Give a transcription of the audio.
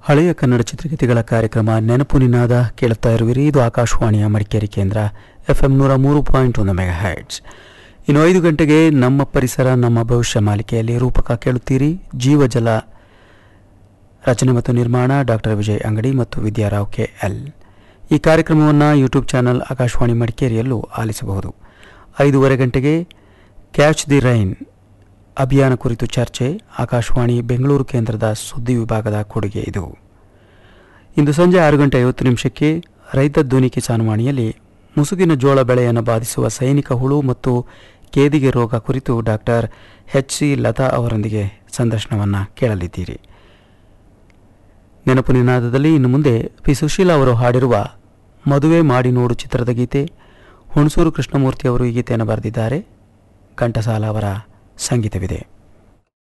ಹಳೆಯ ಕನ್ನಡ ಚಿತ್ರಗೀತೆಗಳ ಕಾರ್ಯಕ್ರಮ ನೆನಪು ನಿನಾದ ಕೇಳುತ್ತಾ ಇರುವಿರಿ ಇದು ಆಕಾಶವಾಣಿಯ ಮಡಿಕೇರಿ ಕೇಂದ್ರ ಎಫ್ ಎಂ ನೂರ ಮೂರು ಪಾಯಿಂಟ್ ಒಂದು ಮೆಗಾ ಹ್ಯಾಟ್ಸ್ ಇನ್ನು ಐದು ಗಂಟೆಗೆ ನಮ್ಮ ಪರಿಸರ ನಮ್ಮ ಭವಿಷ್ಯ ಮಾಲಿಕೆಯಲ್ಲಿ ರೂಪಕ ಕೇಳುತ್ತೀರಿ ಜೀವಜಲ ರಚನೆ ಮತ್ತು ನಿರ್ಮಾಣ ಡಾಕ್ಟರ್ ವಿಜಯ್ ಅಂಗಡಿ ಮತ್ತು ವಿದ್ಯಾರಾವ್ ಕೆ ಎಲ್ ಈ ಕಾರ್ಯಕ್ರಮವನ್ನು ಯೂಟ್ಯೂಬ್ ಚಾನಲ್ ಆಕಾಶವಾಣಿ ಮಡಿಕೇರಿಯಲ್ಲೂ ಆಲಿಸಬಹುದು ಐದೂವರೆ ಗಂಟೆಗೆ ಕ್ಯಾಚ್ ದಿ ರೈನ್ ಅಭಿಯಾನ ಕುರಿತು ಚರ್ಚೆ ಆಕಾಶವಾಣಿ ಬೆಂಗಳೂರು ಕೇಂದ್ರದ ಸುದ್ದಿ ವಿಭಾಗದ ಕೊಡುಗೆ ಇದು ಇಂದು ಸಂಜೆ ಆರು ಗಂಟೆ ಐವತ್ತು ನಿಮಿಷಕ್ಕೆ ರೈತ ಧ್ವನಿ ಕಿಸಾನ್ವಾಣಿಯಲ್ಲಿ ಮುಸುಗಿನ ಜೋಳ ಬೆಳೆಯನ್ನು ಬಾಧಿಸುವ ಸೈನಿಕ ಹುಳು ಮತ್ತು ಕೇದಿಗೆ ರೋಗ ಕುರಿತು ಡಾಕ್ಟರ್ ಎಚ್ ಸಿ ಲತಾ ಅವರೊಂದಿಗೆ ಸಂದರ್ಶನವನ್ನು ಕೇಳಲಿದ್ದೀರಿ ನೆನಪು ನಿನಾದದಲ್ಲಿ ಇನ್ನು ಮುಂದೆ ಪಿ ಸುಶೀಲಾ ಅವರು ಹಾಡಿರುವ ಮದುವೆ ಮಾಡಿ ನೋಡು ಚಿತ್ರದ ಗೀತೆ ಹುಣಸೂರು ಕೃಷ್ಣಮೂರ್ತಿ ಅವರು ಈ ಗೀತೆಯನ್ನು ಬರೆದಿದ್ದಾರೆ ಘಂಟಸಾಲ ಅವರ ಸಂಗೀತವಿದೆ